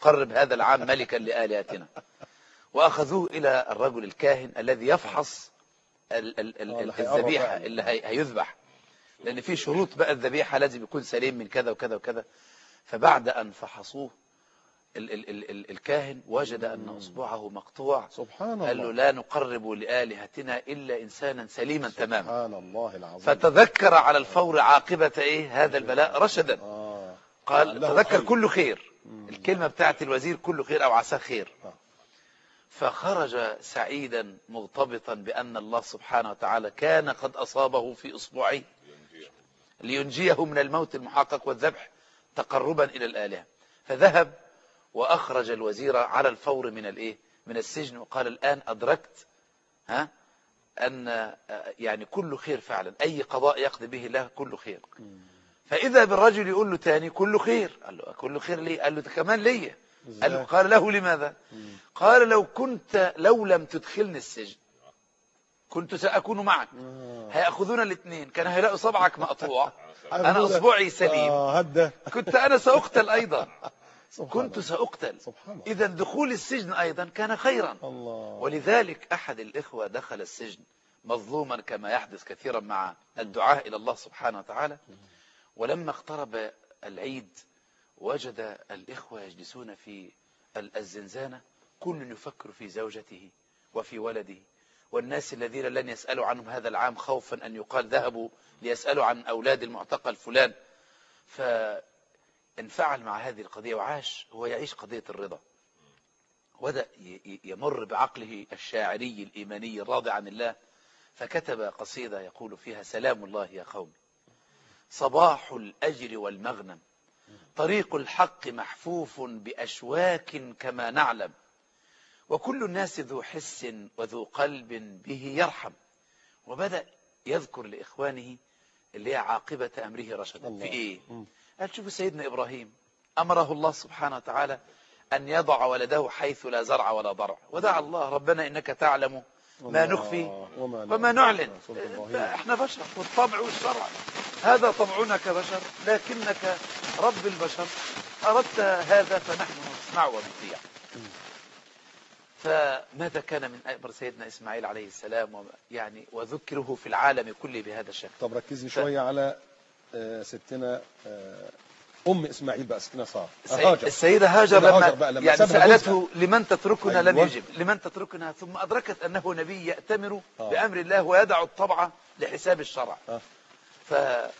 نقرب هذا العام ملكا لآلهتنا وأخذوه إلى الرجل الكاهن الذي يفحص ال- ال- ال- آه، اللي ال- هيقرب الذبيحة بقى. اللي هي- هيذبح لأن في شروط بقى الذبيحة لازم يكون سليم من كذا وكذا وكذا فبعد أن فحصوه ال ال ال ال الكاهن وجد أن أصبعه مقطوع سبحان قال له الله لا نقرب لآلهتنا إلا إنسانا سليما تماما سبحان الله العظيم فتذكر على الفور عاقبة إيه هذا البلاء رشدا آه. قال له تذكر خير. كل خير الكلمة بتاعت الوزير كل خير أو عساه خير آه. فخرج سعيدا مغتبطا بأن الله سبحانه وتعالى كان قد أصابه في إصبعيه لينجيه من الموت المحقق والذبح تقربا إلى الآلهة فذهب وأخرج الوزير على الفور من الإيه من السجن وقال الآن أدركت ها أن آه، يعني كل خير فعلا أي قضاء يقضي به الله كل خير فإذا بالرجل يقول له تاني كل خير قال له كل خير ليه قال له ده كمان ليا قال له إزاي؟ قال له لماذا قال لو كنت لو لم تدخلني السجن كنت سأكون معك آه. هيأخذون الاثنين كان هيلاقوا صبعك مقطوع أنا عبدولة. أصبعي سليم آه هده كنت أنا سأقتل أيضا سبحان كنت الله. سأقتل سبحان الله إذا دخول السجن أيضا كان خيرا الله ولذلك أحد الإخوة دخل السجن مظلوما كما يحدث كثيرا مع الدعاء إلى الله سبحانه وتعالى ولما اقترب العيد وجد الإخوة يجلسون في ال- الزنزانة كل يفكر في زوجته وفي ولده والناس الذين لن يسألوا عنهم هذا العام خوفا أن يقال ذهبوا ليسألوا عن أولاد المعتقل فلان فانفعل مع هذه القضية وعاش هو يعيش قضية الرضا وبدأ ي- ي- يمر بعقله الشاعري الإيماني الراضي عن الله فكتب قصيدة يقول فيها سلام الله يا قوم صباح الأجر والمغنم طريق الحق محفوف بأشواك كما نعلم وكل الناس ذو حس وذو قلب به يرحم وبدأ يذكر لإخوانه اللي هي عاقبة أمره رشدا الله. في إيه مم. قال شوفوا سيدنا إبراهيم أمره الله سبحانه وتعالى أن يضع ولده حيث لا زرع ولا ضرع ودعا الله ربنا إنك تعلم ما الله. نخفي وما وما نعلن سورة إبراهيم. فإحنا بشر والطبع والشرع هذا طبعنا كبشر لكنك رب البشر أردت هذا فنحن نسمع ونطيع فماذا كان من أمر سيدنا إسماعيل عليه السلام وما- يعني وذكره في العالم كله بهذا الشكل طب ركزي شوية على آه، ستنا آه، أم إسماعيل بقى ستنا سارة السيد- هاجر السيدة هاجر السيدة هاجر لما, بقى لما يعني سابها سألته لمن تتركنا لم أيوة. يجب لمن تتركنا ثم أدركت أنه نبي يأتمر آه. بأمر الله ويدع الطبع لحساب الشرع آه. ف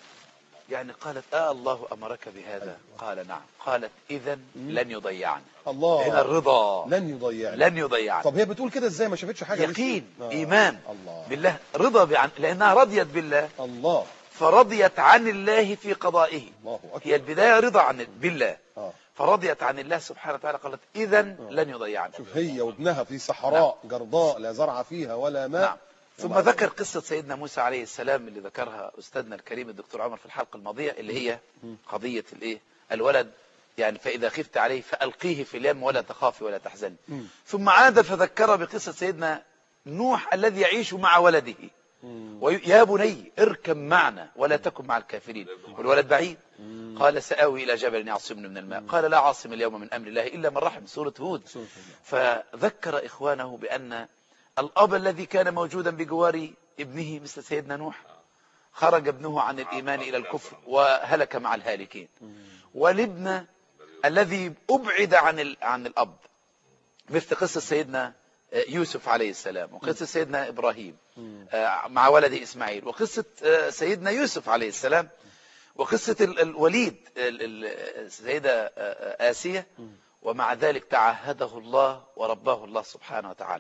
يعني قالت آه الله أمرك بهذا قال نعم قالت إذا لن يضيعنا هنا الله الرضا لن يضيعنا لن يضيعنا طب هي بتقول كده ازاي ما شافتش حاجة لسه؟ يقين آه. إيمان الله بالله رضا بعن لأنها رضيت بالله الله فرضيت عن الله في قضائه الله هي أكبر البداية رضا عن بالله آه. فرضيت عن الله سبحانه وتعالى قالت إذا لن يضيعنا شوف هي وابنها في صحراء جرضاء لا زرع فيها ولا ماء نعم ثم ومع ذكر قصة سيدنا موسى عليه السلام اللي ذكرها أستاذنا الكريم الدكتور عمر في الحلقة الماضية اللي هي قضية الإيه الولد يعني فإذا خفت عليه فألقيه في اليم ولا تخافي ولا تحزني مم. ثم عاد فذكر بقصة سيدنا نوح الذي يعيش مع ولده مم. ويا بني اركب معنا ولا تكن مع الكافرين والولد بعيد قال سآوي إلى جبل يعصمني من الماء قال لا عاصم اليوم من أمر الله إلا من رحم سورة هود سورة الله. فذكر إخوانه بأن الأب الذي كان موجودا بجوار ابنه مثل سيدنا نوح خرج ابنه عن الإيمان إلى الكفر وهلك مع الهالكين والابن الذي أبعد عن ال- عن الأب مثل قصة سيدنا يوسف عليه السلام وقصة سيدنا إبراهيم آه، مع ولده إسماعيل وقصة آه، سيدنا يوسف عليه السلام وقصة ال- الوليد ال- ال- السيدة آه، آه، آسية ومع ذلك تعهده الله ورباه الله سبحانه وتعالى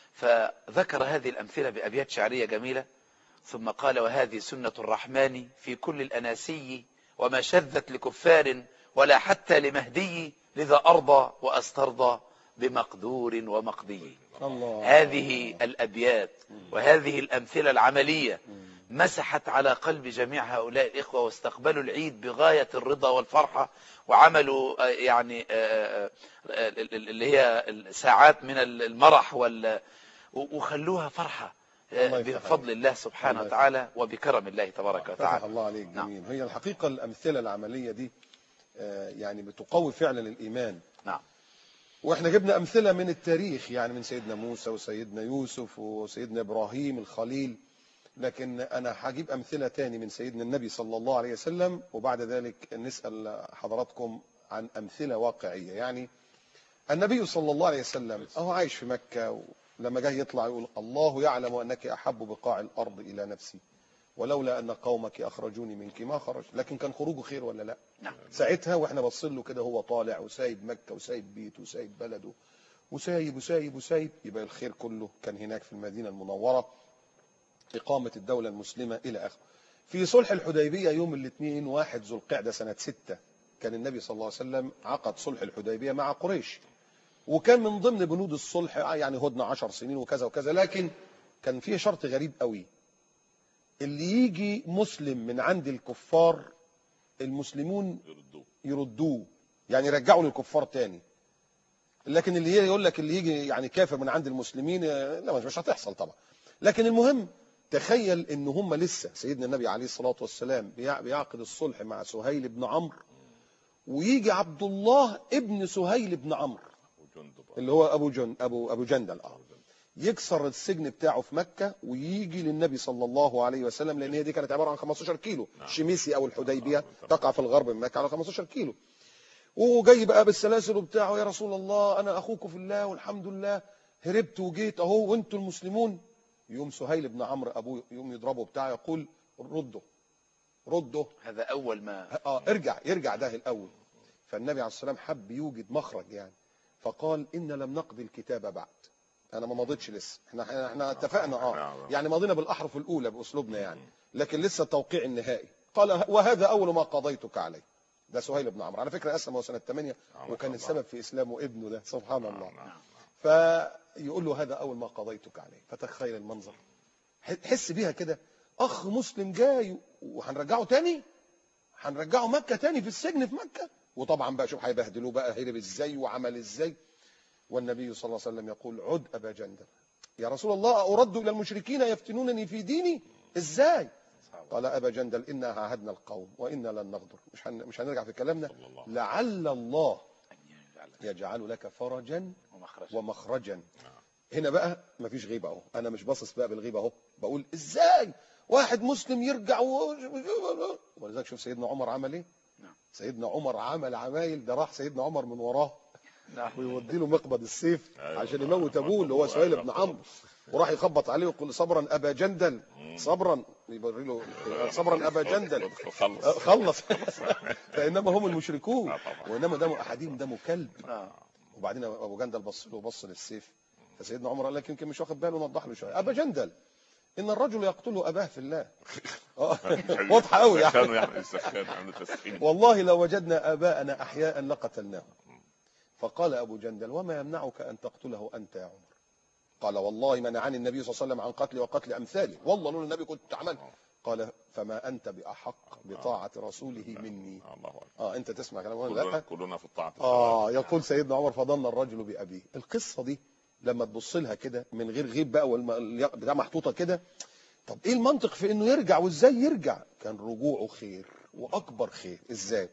فذكر هذه الأمثلة بأبيات شعرية جميلة ثم قال وهذه سنة الرحمن في كل الأناسي وما شذت لكفار ولا حتى لمهدي لذا أرضى وأسترضى بمقدور ومقدي الله هذه الأبيات وهذه الأمثلة العملية مسحت على قلب جميع هؤلاء الإخوة واستقبلوا العيد بغاية الرضا والفرحة وعملوا آه، يعني آه، آه، اللي هي ساعات من المرح وال وخلوها فرحة آه، الله يفتح بفضل الله سبحانه الله وتعالى وبكرم الله تبارك فتح وتعالى الله عليك نعم. جميل هي الحقيقة الأمثلة العملية دي آه، يعني بتقوي فعلا الإيمان نعم واحنا جبنا امثله من التاريخ يعني من سيدنا موسى وسيدنا يوسف وسيدنا ابراهيم الخليل لكن انا هجيب امثله تاني من سيدنا النبي صلى الله عليه وسلم وبعد ذلك نسال حضراتكم عن امثله واقعيه يعني النبي صلى الله عليه وسلم هو عايش في مكه لما جه يطلع يقول الله يعلم انك احب بقاع الارض الى نفسي ولولا ان قومك اخرجوني منك ما خرج لكن كان خروجه خير ولا لا نعم ساعتها واحنا باصين له كده هو طالع وسايب مكه وسايب بيته وسايب بلده وسايب وسايب وسايب يبقى الخير كله كان هناك في المدينه المنوره اقامه الدوله المسلمه الى اخره. في صلح الحديبيه يوم الاثنين واحد ذو القعده سنه ستة كان النبي صلى الله عليه وسلم عقد صلح الحديبيه مع قريش. وكان من ضمن بنود الصلح يعني هدنه عشر سنين وكذا وكذا لكن كان فيه شرط غريب قوي اللي يجي مسلم من عند الكفار المسلمون يردوه يردوه يعني يرجعوا للكفار تاني لكن اللي يقول لك اللي يجي يعني كافر من عند المسلمين آه، لا مش هتحصل طبعا لكن المهم تخيل ان هم لسه سيدنا النبي عليه الصلاه والسلام بيع- بيعقد الصلح مع سهيل بن عمرو ويجي عبد الله ابن سهيل بن عمرو وجندب اللي هو ابو جن ابو ابو جندل اه يكسر السجن بتاعه في مكه ويجي للنبي صلى الله عليه وسلم لان هي دي كانت عباره عن 15 كيلو نعم. شميسي او الحديبيه نعم. تقع في الغرب من مكه على 15 كيلو وجاي بقى بالسلاسل بتاعه يا رسول الله انا اخوك في الله والحمد لله هربت وجيت اهو وانتم المسلمون يوم سهيل بن عمرو ابوه يوم يضربه بتاعه يقول رده رده هذا أول ما اه ارجع يرجع ده الاول فالنبي عليه الصلاه والسلام حب يوجد مخرج يعني فقال ان لم نقضي الكتاب بعد انا ما مضيتش لسه احنا احنا, احنا اتفقنا اه نعم. يعني مضينا بالاحرف الاولى باسلوبنا يعني لكن لسه التوقيع النهائي قال وهذا اول ما قضيتك عليه ده سهيل بن عمرو على فكره اسلم هو سنه 8 نعم، ما وكان شاء الله. السبب في اسلامه ابنه ده سبحان الله نعم. فيقول له هذا اول ما قضيتك عليه فتخيل المنظر حس بيها كده اخ مسلم جاي وهنرجعه تاني هنرجعه مكه تاني في السجن في مكه وطبعا بقى شوف هيبهدلوه بقى هرب ازاي وعمل ازاي والنبي صلى الله عليه وسلم يقول عد ابا جندل يا رسول الله ارد الى المشركين يفتنونني في ديني ازاي قال ابا جندل انا عاهدنا القوم وانا لن نغدر مش هن... مش هنرجع في كلامنا صلى الله. لعل الله أن يجعل يجعل لك فرجا ومخرج ومخرجا هنا بقى مفيش غيبه اهو انا مش باصص بقى بالغيبه اهو بقول ازاي واحد مسلم يرجع و... ولذلك شوف سيدنا عمر عمل ايه نعم. سيدنا عمر عمل عمايل ده راح سيدنا عمر من وراه نعم ويودي له مقبض السيف أيوة. عشان يموت ابوه اللي هو سهيل بن عمرو وراح يخبط عليه ويقول صبرا ابا جندل صبرا يبري له صبرا ابا جندل خلص خلص فانما هم المشركون آه طبعا. وانما دم احدهم دم كلب نعم وبعدين ابو جندل بص له بص للسيف فسيدنا عمر قال لك يمكن مش واخد باله نوضح له شويه ابا جندل ان الرجل يقتل اباه في الله آه، واضحه قوي يعني كانوا يعني يسخنوا يعملوا تسخين والله لو وجدنا اباءنا احياء لقتلناهم فقال ابو جندل وما يمنعك ان تقتله انت يا عمر قال والله منعني النبي صلى الله عليه وسلم عن قتلي وقتل امثالي والله لولا النبي كنت عملت قال فما انت باحق بطاعه رسوله مني الله اكبر اه انت تسمع كلام ولا كلنا لا كلنا في الطاعه اه يقول سيدنا عمر فظن الرجل بابيه القصه دي لما تبص لها كده من غير غيب بقى والم... بتاع محطوطه كده طب ايه المنطق في انه يرجع وازاي يرجع كان رجوعه خير واكبر خير ازاي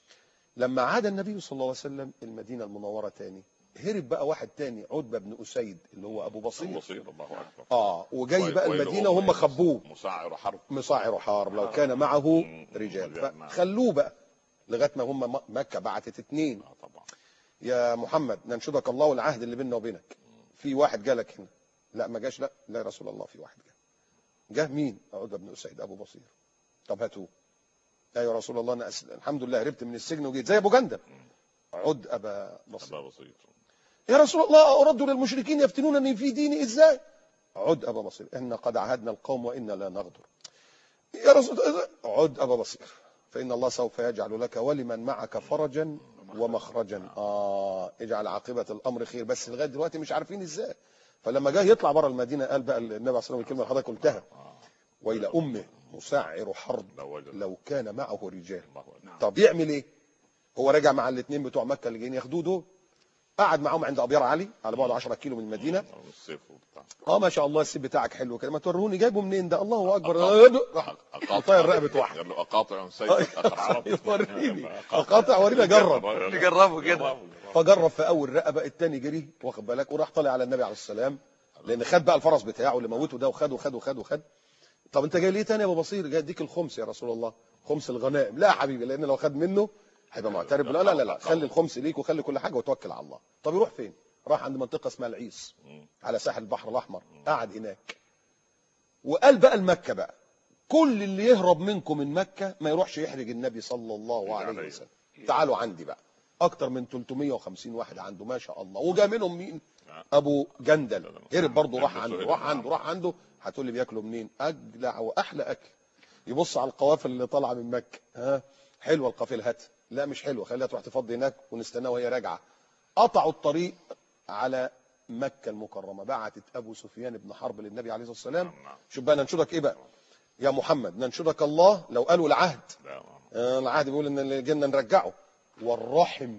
لما عاد النبي صلى الله عليه وسلم المدينه المنوره تاني هرب بقى واحد تاني عتبه بن اسيد اللي هو ابو بصير بصير الله اكبر اه وجاي بقى ويل المدينه أم وهم خبوه مساعر حرب مصاعر حارب لو كان معه رجال فخلوه بقى لغايه ما هم مكه بعتت اتنين آه طبعا يا محمد ننشدك الله العهد اللي بيننا وبينك في واحد جالك هنا لا ما جاش لا لا يا رسول الله في واحد جه جه مين عقبه بن اسيد ابو بصير طب هاتوه لا يا رسول الله انا أسل... الحمد لله هربت من السجن وجيت زي ابو جندل عد ابا بصير ابا بصير يا رسول الله ارد للمشركين يفتنونني في ديني ازاي عد ابا بصير ان قد عهدنا القوم وانا لا نغدر يا رسول الله عد ابا بصير فان الله سوف يجعل لك ولمن معك فرجا ومخرجا اه اجعل عاقبه الامر خير بس لغايه دلوقتي مش عارفين ازاي فلما جه يطلع بره المدينه قال بقى النبي عليه الصلاه والسلام الكلمه اللي حضرتك قلتها ويل امه مسعر حرب لو وجد لو كان معه رجال الله اكبر طب يعمل ايه هو راجع مع الاثنين بتوع مكه اللي جايين ياخدوه دول قعد معاهم عند ابيار علي على بعد 10 كيلو من المدينه السيف وبتاع اه ما شاء الله السيف بتاعك حلو كده ما توروني جايبه منين ده الله اكبر راح أقاطع- طاير رقبة واحد. قال له اقاطع سيف اخر عرب وريني اقاطع وريني اجرب نجربه كده. فجرب في اول رقبه التاني جري واخد بالك وراح طالع على النبي عليه السلام لان خد بقى الفرس بتاعه اللي موته ده وخد وخد وخد وخد طب انت جاي ليه تاني يا ابو بصير جاي اديك الخمس يا رسول الله خمس الغنائم لا يا حبيبي لان لو خد منه هيبقى معترف لا لا لا لا خلي الخمس ليك وخلي كل حاجه وتوكل على الله طب يروح فين راح عند منطقه اسمها العيس على ساحل البحر الاحمر قعد هناك وقال بقى المكه بقى كل اللي يهرب منكم من مكه ما يروحش يحرج النبي صلى الله عليه عليه. وسلم تعالوا عندي بقى اكتر من 350 واحد عنده ما شاء الله وجا منهم مين ابو جندل هرب برضه راح عنده راح عنده راح عنده هتقول لي بياكلوا منين اجدع واحلى اكل يبص على القوافل اللي طالعه من مكه ها حلوه القافله هات لا مش حلوه خليها تروح تفضي هناك ونستناها وهي راجعه قطعوا الطريق على مكه المكرمه بعتت ابو سفيان بن حرب للنبي عليه الصلاه والسلام نعم. شوف بقى ننشدك ايه بقى يا محمد ننشدك الله لو قالوا العهد لا آه، العهد بيقول ان اللي جينا نرجعه والرحم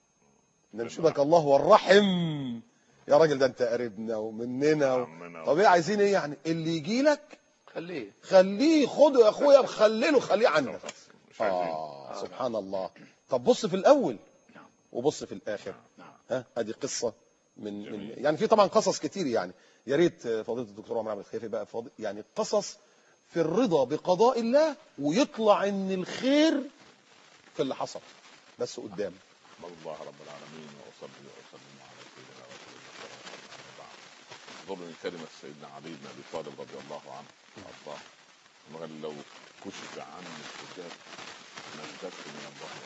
ننشدك الله والرحم يا راجل ده انت قريبنا ومننا و... عمنا. طب ايه عايزين ايه يعني اللي يجي لك خليه خليه خده يا اخويا مخلله خليه عندك مش عايزين اه سبحان الله طب بص في الاول نعم. وبص في الاخر نعم ها ادي قصه من من جميل. يعني في طبعا قصص كتير يعني يا ريت فضيله الدكتور عمر عبد الخيفي بقى فاضي يعني قصص في الرضا بقضاء الله ويطلع ان الخير في اللي حصل بس قدام احمد الله رب العالمين واصلي واسلم على سيدنا رسول الله بعد ظل من كلمه سيدنا علي بن ابي طالب رضي الله عنه وارضاه وقال لو كشف عني الحجاب نجدت من الله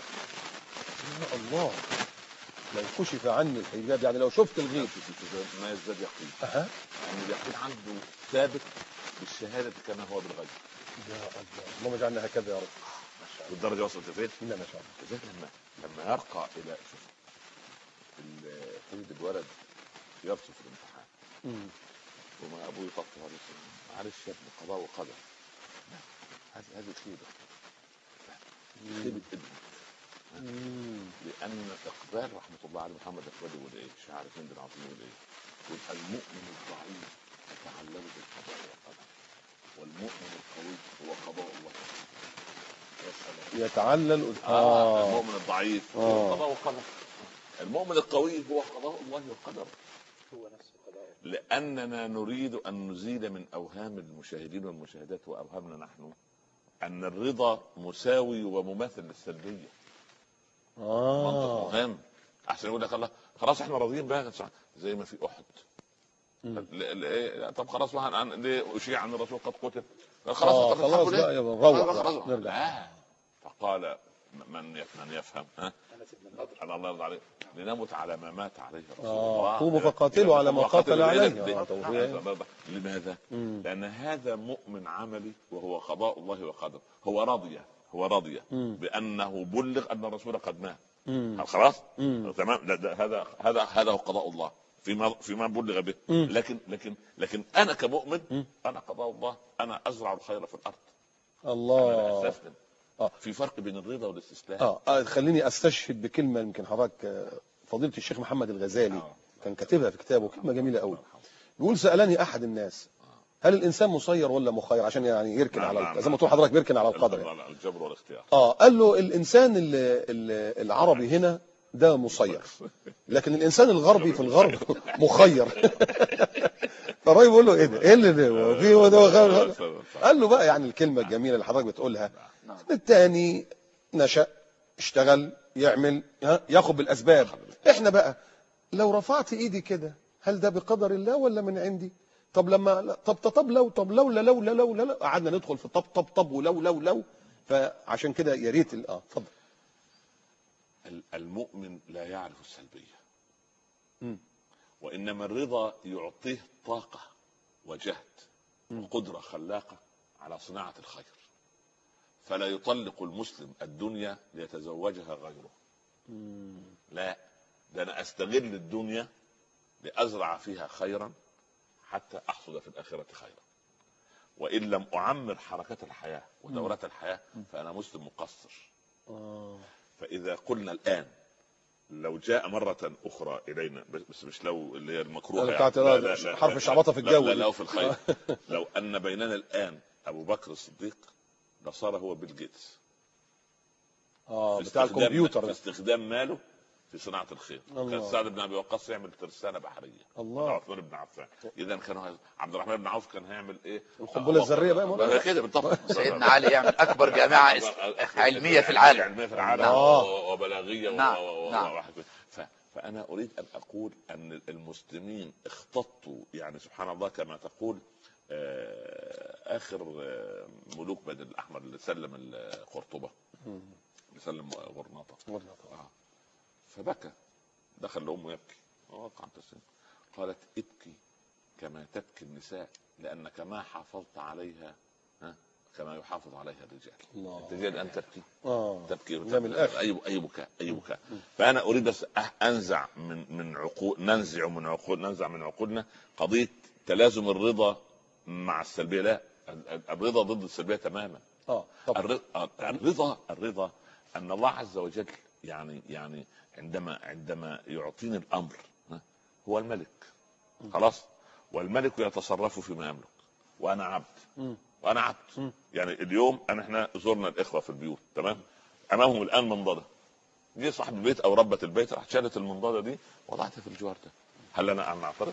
يا الله لو كشف عني الحجاب يعني لو شفت الغيب في الحجاب ما يزداد يقين أها. يعني اليقين عنده ثابت بالشهاده كما هو بالغيب يا الله اللهم اجعلنا هكذا يا رب والدرجه وصلت فين؟ إلا ما شاء الله لذلك لما لما يرقى الى شوف ال- تجد الولد يرسو في الامتحان مم. وما ابوه يطفي عليه معلش يا ابني قضاء وقدر لا هذه هذه خيبه خيبه ابن مم. لان اقبال رحمه الله عليه محمد اقبال يقول ايه شاعر هند العظيم يقول ايه؟ يقول المؤمن الضعيف يتعلم بالقضاء والقدر والمؤمن القوي هو قضاء الله يا سلام يتعلل آه. اه المؤمن الضعيف آه. هو قضاء وقدر المؤمن القوي هو قضاء الله وقدره لأننا نريد أن نزيل من أوهام المشاهدين والمشاهدات وأوهامنا نحن أن الرضا مساوي ومماثل للسلبية منطق اه مهم أحسن يقول لك الله خلاص احنا راضيين بقى زي ما في أحد مم. ل- ل- طب خلاص بقى عن ليه أشيع عن الرسول قد قتل آه، خلاص طب خلاص نضحكوا ليه؟ بقى يبقى نروح خلاص، بقى، خلاص. نرجع. لا. فقال من من يفهم ها على الله يرضى عليه لنمت على ما مات عليه رسول آه، الله قوموا فقاتلوا على ما قاتل عليه. ليه؟ آه، توفيق. لماذا؟ مم. لأن هذا مؤمن عملي وهو قضاء الله وقدره هو رضي هو رضي مم. بأنه بلغ أن الرسول قد مات مم. خلاص مم. تمام لا، ده هذا هذا هذا هو قضاء الله فيما فيما بلغ به مم. لكن لكن لكن انا كمؤمن مم. انا قضاء الله انا ازرع الخير في الارض انا لا الله استسلم آه. في فرق بين الرضا والاستسلام اه آه، خليني استشهد بكلمه يمكن حضرتك آه، فضيله الشيخ محمد الغزالي آه. كان كاتبها في كتابه كلمه جميله قوي بيقول سالني احد الناس هل الانسان مسير ولا مخير عشان يعني يركن نعم، على نعم، الق- زي ما نعم. تقول حضرتك بيركن على القدر يعني. لا، الجبر والاختيار اه قال له الانسان ال- ال- العربي هنا ده مسير لكن الانسان الغربي في الغرب مخير فالراجل بيقول له ايه ده؟ ايه اللي ده؟ في هو ده غير- قال له بقى يعني الكلمه الجميله اللي حضرتك بتقولها التاني نشأ اشتغل يعمل ها، ياخد بالاسباب احنا بقى لو رفعت ايدي كده هل ده بقدر الله ولا من عندي طب لما لا- طب طب, طب لو طب لولا لولا لولا لو قعدنا ندخل في طب طب طب ولو لو لو فعشان كده يا ريت ال- اه اتفضل ال- المؤمن لا يعرف السلبيه مم. وانما الرضا يعطيه طاقه وجهد وقدره خلاقه على صناعه الخير فلا يطلق المسلم الدنيا ليتزوجها غيره لا ده انا استغل الدنيا لازرع فيها خيرا حتى احصد في الاخره خيرا وان لم اعمر حركه الحياه ودورات الحياه فانا مسلم مقصر آه. فاذا قلنا الان لو جاء مرة أخرى إلينا بس- بس مش لو اللي هي المكروهة اللي يعني. بتاعت لا- لا- لا- حرف لا- الشعبطة في لا- الجو لا دي. لا في الخير لو أن بيننا الآن أبو بكر الصديق لصار هو بيل جيتس اه في بتاع استخدام- الكمبيوتر في ده. استخدام ماله في صناعة الخير الله. كان سعد بن أبي وقاص يعمل ترسانة بحرية الله. عثمان بن عفان إذا كانوا هز- عبد الرحمن بن عوف كان هيعمل إيه القنبلة الذرية بقى يا مولانا. كده بالضبط سيدنا علي يعمل اكبر جامعه اس- علميه في العالم علميه في العالم نعم. و- وبلاغيه و- نعم. و- و- نعم. وواحد كده. ف- فانا اريد ان اقول ان المسلمين اختطوا يعني سبحان الله كما تقول آه، اخر آه، ملوك بني الاحمر اللي سلم القرطبه مم. اللي سلم غرناطه والله طبعا. آه. فبكى دخل لامه يبكي ووقع التسليم قالت ابكي كما تبكي النساء لانك ما حافظت عليها ها كما يحافظ عليها الرجال الله. انت جاي الان تبكي اه تبكي ده من الآخر. اي اي بكاء اي بكاء فانا اريد بس أه- انزع من من عقول ننزع من عقول ننزع من عقولنا قضيه تلازم الرضا مع السلبيه لا ال- ال- الرضا ضد السلبيه تماما اه طبعا الرضا الرضا الرضا ان الله عز وجل يعني يعني عندما عندما يعطيني الامر ها، هو الملك خلاص والملك يتصرف فيما يملك وانا عبد مم. وانا عبد مم. يعني اليوم انا احنا زرنا الاخوه في البيوت تمام امامهم الان منضده جه صاحب البيت او ربة البيت راح شالت المنضده دي وضعتها في الجوار ده هل لنا ان نعترض؟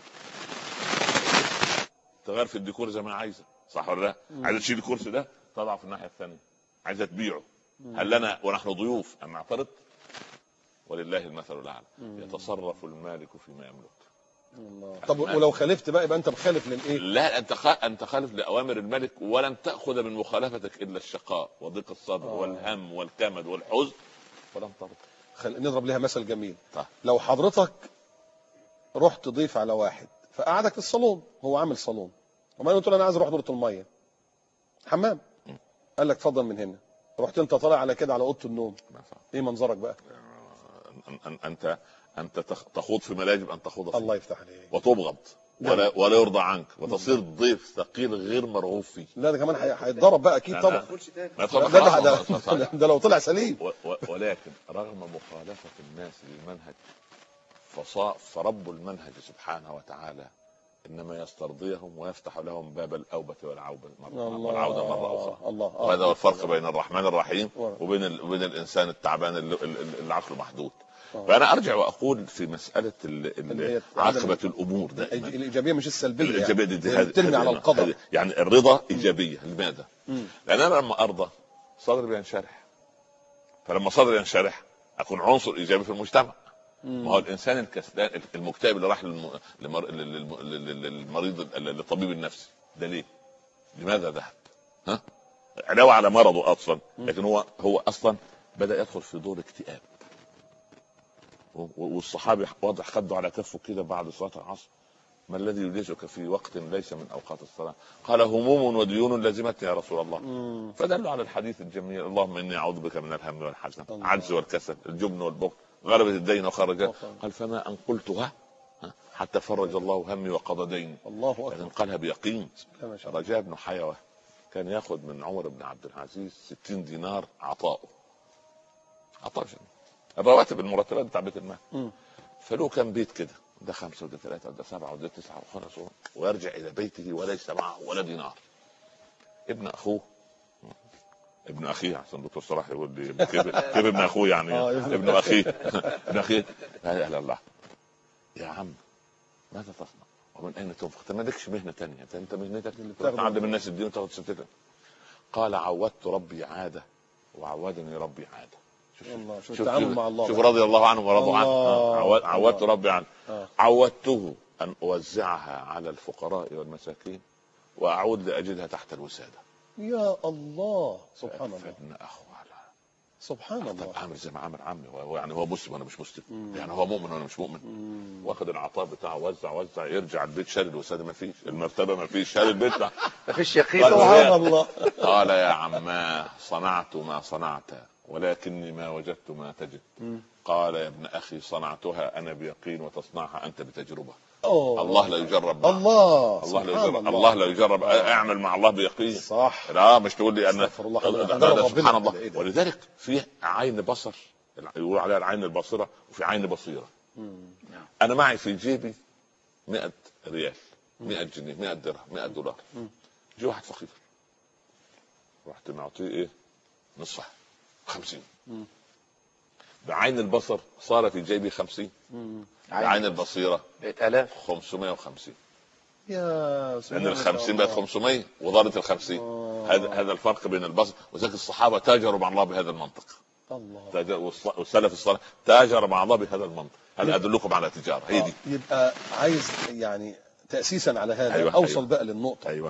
تغير في الديكور زي ما عايزه صح ولا لا؟ عايزه تشيل الكرسي ده تضعه في الناحيه الثانيه عايزه تبيعه هل لنا ونحن ضيوف ان نعترض؟ ولله المثل الاعلى يتصرف المالك فيما يملك الله. طب ولو خالفت بقى يبقى انت مخالف للايه؟ لا انت خ... انت خالف لاوامر الملك ولن تاخذ من مخالفتك الا الشقاء وضيق الصدر آه. والهم والكمد والحزن ولن ترضى خل... نضرب لها مثل جميل طيب. لو حضرتك رحت ضيف على واحد فقعدك في الصالون هو عامل صالون وبعدين قلت له انا عايز اروح دوره الميه حمام قال لك اتفضل من هنا رحت انت طالع على كده على اوضه النوم ما ينفع. ايه منظرك بقى أن- أن- انت انت تخ- تخوض فيما لا يجب ان تخوض فيه الله يفتح عليك وتبغض ولا ولا يرضى عنك وتصير ضيف ثقيل غير مرغوب فيه لا ده كمان هي- هيتضرب بقى اكيد لا، طبعا لا. ما ده, يدخل ده, خلاص، ده, خلاص، خلاص. ده, ده لو طلع سليم و- و- ولكن رغم مخالفة الناس للمنهج فصا فرب المنهج سبحانه وتعالى انما يسترضيهم ويفتح لهم باب الاوبة والعودة مرة الله والعودة مرة اخرى الله آه. وهذا هو الفرق بين الرحمن الرحيم ورا. وبين ال... وبين الانسان التعبان اللي, اللي عقله محدود آه. فانا ارجع واقول في مساله ال... اللي هي ال... عاقبه الامور دائما الايجابيه مش السلبيه الايجابيه يعني. دي هي هذه- بترمي هذه- على القدر هذه- يعني الرضا ايجابيه لماذا؟ مم. لان انا لما ارضى صدري بينشرح فلما صدري ينشرح اكون عنصر ايجابي في المجتمع ما هو الانسان الكسلان المكتئب اللي راح للم... للمر... للم... لل- للمريض للطبيب النفسي ده ليه؟ لماذا ذهب؟ ها؟ علاوه على مرضه اصلا لكن هو هو اصلا بدا يدخل في دور اكتئاب و- والصحابي واضح خده على كفه كده بعد صلاه العصر ما الذي يجلسك في وقت ليس من اوقات الصلاه؟ قال هموم وديون لازمتني يا رسول الله مم. فدلوا على الحديث الجميل اللهم اني اعوذ بك من الهم والحزن الله. عجز والكسل الجبن والبخل غلبة الدين وخرج وخرج. قال فما ان قلتها ها، حتى فرج الله همي وقضى ديني الله لكن اكبر قالها بيقين لا ما شاء الله رجاء بن حيوه كان ياخذ من عمر بن عبد العزيز 60 دينار عطاؤه عطاء شنو؟ الرواتب المرتبات بتاع بيت المال مم. فله كان بيت كده ده خمسه وده ثلاثه وده سبعه وده تسعه وخمسه ويرجع الى بيته وليس معه ولا دينار ابن اخوه ابن اخيه احسن دكتور صلاح يقول لي كيف كيف ابن اخوه يعني آه، ابن- ابن اخيه ابن اخيه لا اله الله يا عم ماذا تصنع؟ ومن اين تنفق؟ انت مالكش مهنه ثانيه انت انت مهنتك اللي بتاخده. تعلم الناس الدين وتاخد ستتك قال عودت ربي عاده وعودني ربي عاده شوف الله شوف شوف التعامل شوف- مع الله شوف بقى. رضي الله عنه ورضوا عنه الله. آه، عود- عودت الله. ربي عنه آه. عودته ان اوزعها على الفقراء والمساكين واعود لاجدها تحت الوساده يا الله سبحان الله فابن اخو على سبحان طب الله عامل زي ما عامل عمي هو يعني هو مسلم وانا مش مسلم مم. يعني هو مؤمن وانا مش مؤمن مم. واخد العطاء بتاعه وزع وزع يرجع البيت شال الوساده ما فيش المرتبه ما فيش شال البيت لا. ما فيش يقين طبعا. سبحان الله قال يا عماه صنعت ما صنعت ولكني ما وجدت ما تجد مم. قال يا ابن اخي صنعتها انا بيقين وتصنعها انت بتجربه أوه. الله لا يجرب معه. الله الله لا سبحان يجرب الله لا يجرب اعمل مع الله بيقين صح لا مش تقول لي ان استغفر الله. لا، لا، نجرب لا، ربنا. سبحان إيه الله ده؟ ولذلك في عين بصر يقولوا عليها العين الباصره وفي عين بصيره مم. انا معي في جيبي 100 ريال 100 جنيه 100 درهم 100 دولار مم. جه واحد فقير رحت معطيه ايه نصفها 50 مم. بعين البصر صار في جيبي 50 مم. بعين البصيره بقت آلاف 550 يا لان ال 50 بقت 500 وضرت ال 50 هذا هذا الفرق بين البصر وذلك الصحابه تاجروا مع الله بهذا المنطق الله تاجر والص- والسلف الصالح تاجر مع الله بهذا المنطق هل ادلكم على تجاره هي دي آه، يبقى عايز يعني تأسيسا على هذا أيوة، أوصل أيوة. بقى للنقطة ايوه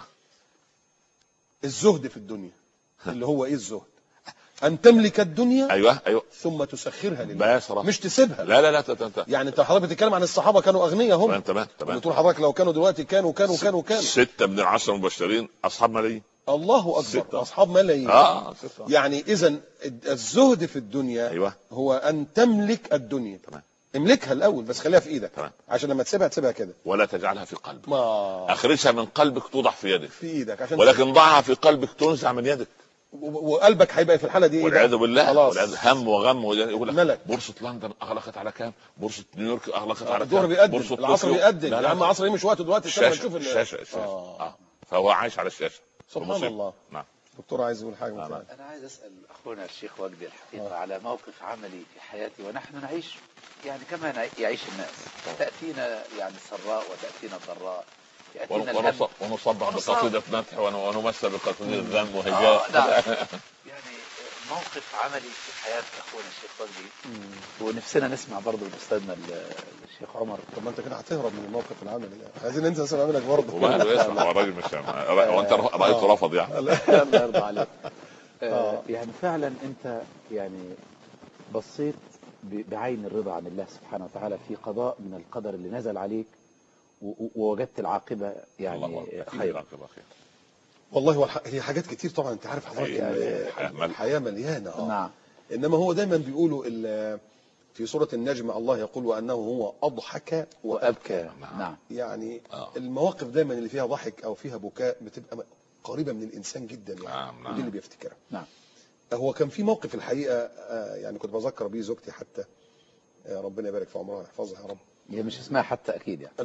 الزهد في الدنيا اللي هو إيه الزهد أن تملك الدنيا ايوه ايوه ثم تسخرها لله بس رب. مش تسيبها لا لا لا ت- ت- ت- يعني انت حضرتك بتتكلم عن الصحابه كانوا اغنياء هم تمام تمام تمام بتقول حضرتك لو كانوا دلوقتي كانوا كانوا كانوا كانوا ستة من العشرة المبشرين أصحاب ملايين الله ستة. اكبر اصحاب ملايين آه ستة. يعني اذا الزهد في الدنيا أيوه هو ان تملك الدنيا تمام. املكها الاول بس خليها في ايدك تمام. عشان لما تسيبها تسيبها كده ولا تجعلها في قلبك ما أخرجها من قلبك توضع في يدك في ايدك عشان ولكن ضعها في قلبك تنزع من يدك و- وقلبك هيبقى في الحاله دي ايه بقى؟ والعياذ بالله خلاص والعياذ هم وغم وده- يقول لك ملك. بورصة لندن أغلقت على كام؟ بورصة نيويورك أغلقت على الظهر كام؟ بيقدم بورصة العصر طوكيو- بيقدم لا يا لا عم لا. عصر ايه مش وقت دلوقتي استنى الشاشة نشوف ال- الشاشة الشاشة آه. آه. فهو عايش على الشاشة سبحان المصيبة. الله نعم دكتور عايز يقول حاجه نعم. مثلا أنا عايز أسأل أخونا الشيخ وجدي الحقيقة آه. على موقف عملي في حياتي ونحن نعيش يعني كما نع- يعيش الناس تأتينا يعني السراء وتأتينا الضراء يأتينا ون- الهم ونص- ونصبح ونصاب. بقصيدة مدح ون- ونمثل بقصيدة ذم آه وهجاء نعم يعني موقف عملي في حياة أخونا الشيخ وجدي ونفسنا نسمع برضه من أستاذنا ال- الشيخ عمر طب ما انت كده هتهرب من الموقف العملي يعني عايزين ننزل نسمع منك برضه وماله يسمع هو الراجل مش وانت رايته رفض يعني الله يرضى عليك آه. آه، يعني فعلا انت يعني بصيت ب- بعين الرضا عن الله سبحانه وتعالى في قضاء من القدر اللي نزل عليك و- و- ووجدت العاقبة الله يعني أكبر. خير العاقبة خير. والله هو الح- هي حاجات كتير طبعا انت عارف حضرتك هي- ال- الحياة مل- الحياه مليانه اه نعم انما هو دايما بيقولوا ال- في سوره النجم الله يقول وانه هو اضحك وأبكى نعم. نعم يعني آه. المواقف دايما اللي فيها ضحك او فيها بكاء بتبقى م- قريبه من الانسان جدا يعني نعم، نعم. ودي اللي بيفتكرها نعم هو كان في موقف الحقيقه آه، يعني كنت بذكر بيه زوجتي حتى آه، ربنا يبارك في عمرها ويحفظها يا رب هي مش اسمها حتى أكيد يعني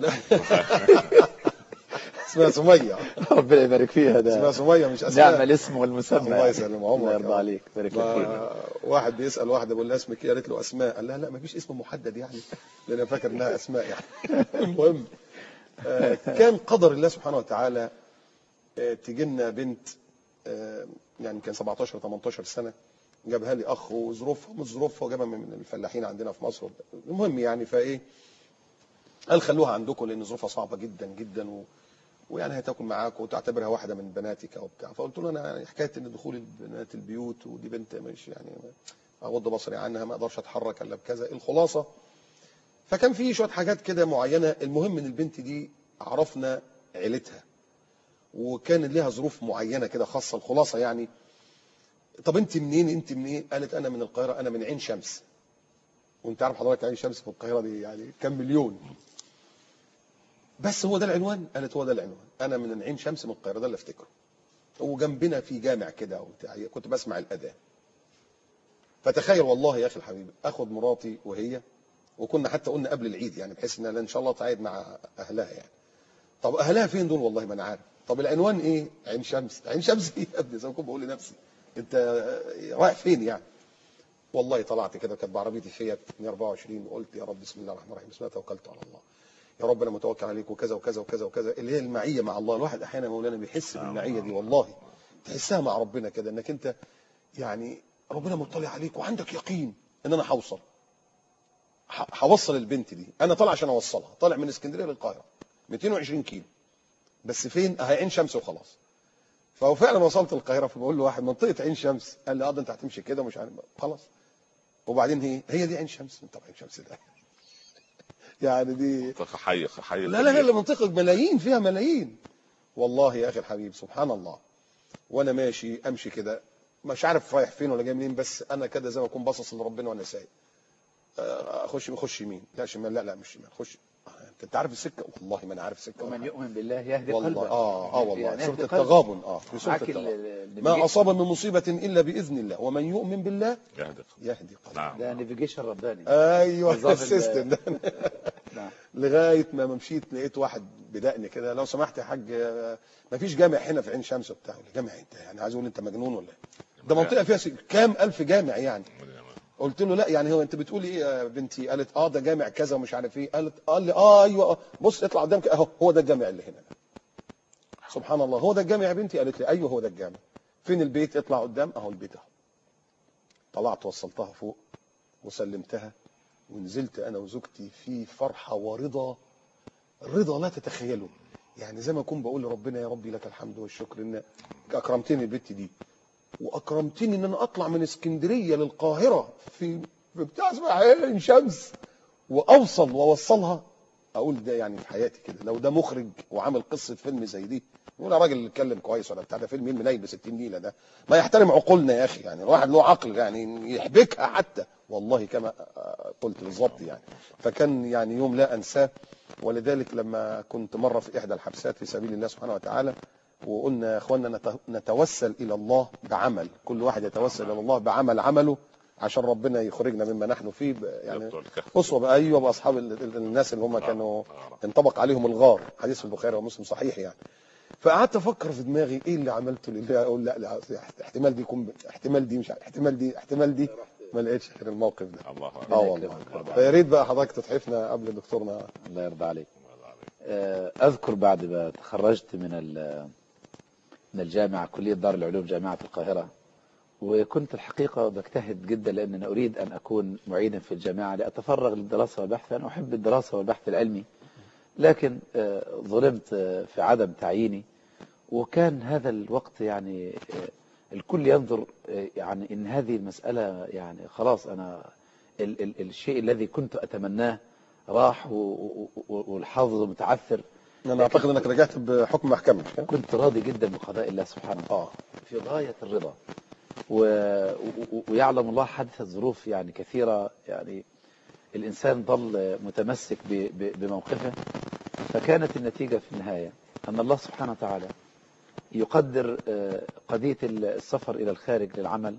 اسمها سميه ربنا يبارك فيها اسمها ده سميه مش اسماء نعم الاسم والمسمى الله يعني. يسلم الله عمرك يرضى يا رب. عليك بارك لك فيك ما واحد بيسال واحده بيقول لها اسمك ايه قالت له اسماء قال لها لا ما فيش اسم محدد يعني لان انا فاكر انها اسماء يعني المهم آه، كان قدر الله سبحانه وتعالى آه، تجي لنا بنت آه، يعني كان 17 18 سنه جابها لي اخ وظروفها مش ظروفها وجابها من الفلاحين عندنا في مصر المهم يعني فايه قال خلوها عندكم لان ظروفها صعبه جدا جدا و... ويعني هتاكل معاك وتعتبرها واحده من بناتك او بتاع فقلت له انا يعني حكايه ان دخول البنات البيوت ودي بنت مش يعني اغض بصري عنها ما اقدرش اتحرك الا بكذا الخلاصه فكان في شويه حاجات كده معينه المهم ان البنت دي عرفنا عيلتها وكان لها ظروف معينه كده خاصه الخلاصه يعني طب انت منين انت منين قالت انا من القاهره انا من عين شمس وانت عارف حضرتك عين شمس في القاهره دي يعني كام مليون بس هو ده العنوان قالت هو ده العنوان انا من عين شمس من القاهره ده اللي افتكره وجنبنا في جامع كده وبتاع كنت بسمع الاذان فتخيل والله يا اخي الحبيب اخد مراتي وهي وكنا حتى قلنا قبل العيد يعني بحيث ان ان شاء الله تعيد مع اهلها يعني طب اهلها فين دول والله ما انا عارف طب العنوان ايه عين شمس عين شمس ايه يا ابني زي ما كنت بقول لنفسي انت رايح فين يعني والله طلعت كده كانت بعربيتي فيات 124 وقلت يا رب بسم الله الرحمن الرحيم بسم الله توكلت على الله يا رب انا متوكل عليك وكذا وكذا وكذا وكذا اللي هي المعيه مع الله الواحد احيانا يا مولانا بيحس بالمعيه دي والله تحسها مع ربنا كده انك انت يعني ربنا مطلع عليك وعندك يقين ان انا هوصل ه- هوصل البنت دي انا طالع عشان اوصلها طالع من اسكندريه للقاهره 220 كيلو بس فين اهي عين شمس وخلاص فهو فعلا وصلت القاهره فبقول له واحد منطقه عين شمس قال لي اه ده انت هتمشي كده ومش عارف خلاص وبعدين هي هي دي عين شمس طب عين شمس ده يعني دي منطقة حي حي لا لا لا لا منطقة ملايين فيها ملايين والله يا اخي الحبيب سبحان الله وانا ماشي امشي كده مش عارف رايح فين ولا جاي منين بس انا كده زي ما اكون باصص لربنا وانا سايق آه، اخش اخش يمين لا شمال لا لا مش شمال خش آه، انت انت عارف السكه والله ما انا عارف السكه ومن يؤمن بالله يهدي والله قلبه اه اه والله يعني سوره يهدي قلبه. التغابن اه في سوره معاك ال- التغابن ال- ما النافيجيشن- اصاب من مصيبه الا باذن الله ومن يؤمن بالله يهدي يهدي قلبه نعم ده نافيجيشن رباني ايوه نظام ال- السيستم ده نعم. لغايه ما ما مشيت لقيت واحد بدقني كده لو سمحت يا حاج آه، ما فيش جامع هنا في عين شمس وبتاع قلت له، جامع انت يعني عايز اقول انت مجنون ولا ايه ده منطقه فيها س- كام الف جامع يعني قلت له لا يعني هو انت بتقولي ايه يا بنتي قالت اه ده جامع كذا ومش عارف ايه قالت قال لي اه ايوه آه. بص اطلع قدامك اهو هو ده الجامع اللي هنا سبحان الله هو ده الجامع يا بنتي قالت لي ايوه هو ده الجامع فين البيت اطلع قدام اهو البيت اهو طلعت وصلتها فوق وسلمتها ونزلت انا وزوجتي في فرحه ورضا رضا لا تتخيله يعني زي ما اكون بقول لربنا يا ربي لك الحمد والشكر ان اكرمتني البت دي واكرمتني ان انا اطلع من اسكندريه للقاهره في في بتاع اسمها عين شمس واوصل واوصلها اقول ده يعني في حياتي كده لو ده مخرج وعامل قصه فيلم زي دي يقول يا راجل اللي اتكلم كويس ولا بتاع ده فيلم منيل ب 60 نيله ده ما يحترم عقولنا يا اخي يعني الواحد له عقل يعني يحبكها حتى والله كما آه، قلت بالظبط يعني فكان يعني يوم لا انساه ولذلك لما كنت مره في احدى الحبسات في سبيل الله سبحانه وتعالى وقلنا يا اخوانا نت- نتوسل الى الله بعمل كل واحد يتوسل الى الله بعمل عمله عشان ربنا يخرجنا مما نحن فيه ب- يعني يبطل الكهف. اسوه بقى ايوه باصحاب ال- ال- الناس اللي هم كانوا انطبق عليهم الغار حديث في البخاري ومسلم صحيح يعني فقعدت افكر في دماغي ايه اللي عملته لله اقول لا لا احتمال دي يكون احتمال دي مش عارف، احتمال دي احتمال دي ما لقيتش غير الموقف ده الله اه أكبر. والله فيا ريت بقى حضرتك تتحفنا قبل دكتورنا الله يرضى عليك آه، اذكر بعد ما تخرجت من ال- من الجامعه كليه دار العلوم جامعه القاهره وكنت الحقيقه بجتهد جدا لان انا اريد ان اكون معيدا في الجامعه لاتفرغ للدراسه والبحث انا احب الدراسه والبحث العلمي لكن آه، ظلمت آه، في عدم تعييني وكان هذا الوقت يعني آه، الكل ينظر آه، يعني ان هذه المساله يعني خلاص انا ال ال الشيء الذي كنت اتمناه راح و- و- و- والحظ متعثر انا اعتقد انك رجعت بحكم محكمه مش كده؟ كنت راضي جدا بقضاء الله سبحانه وتعالى اه في غاية الرضا و... و... ويعلم الله حدثت ظروف يعني كثيرة يعني الإنسان ظل متمسك ب... ب... بموقفه فكانت النتيجة في النهاية أن الله سبحانه وتعالى يقدر آه، قضية السفر إلى الخارج للعمل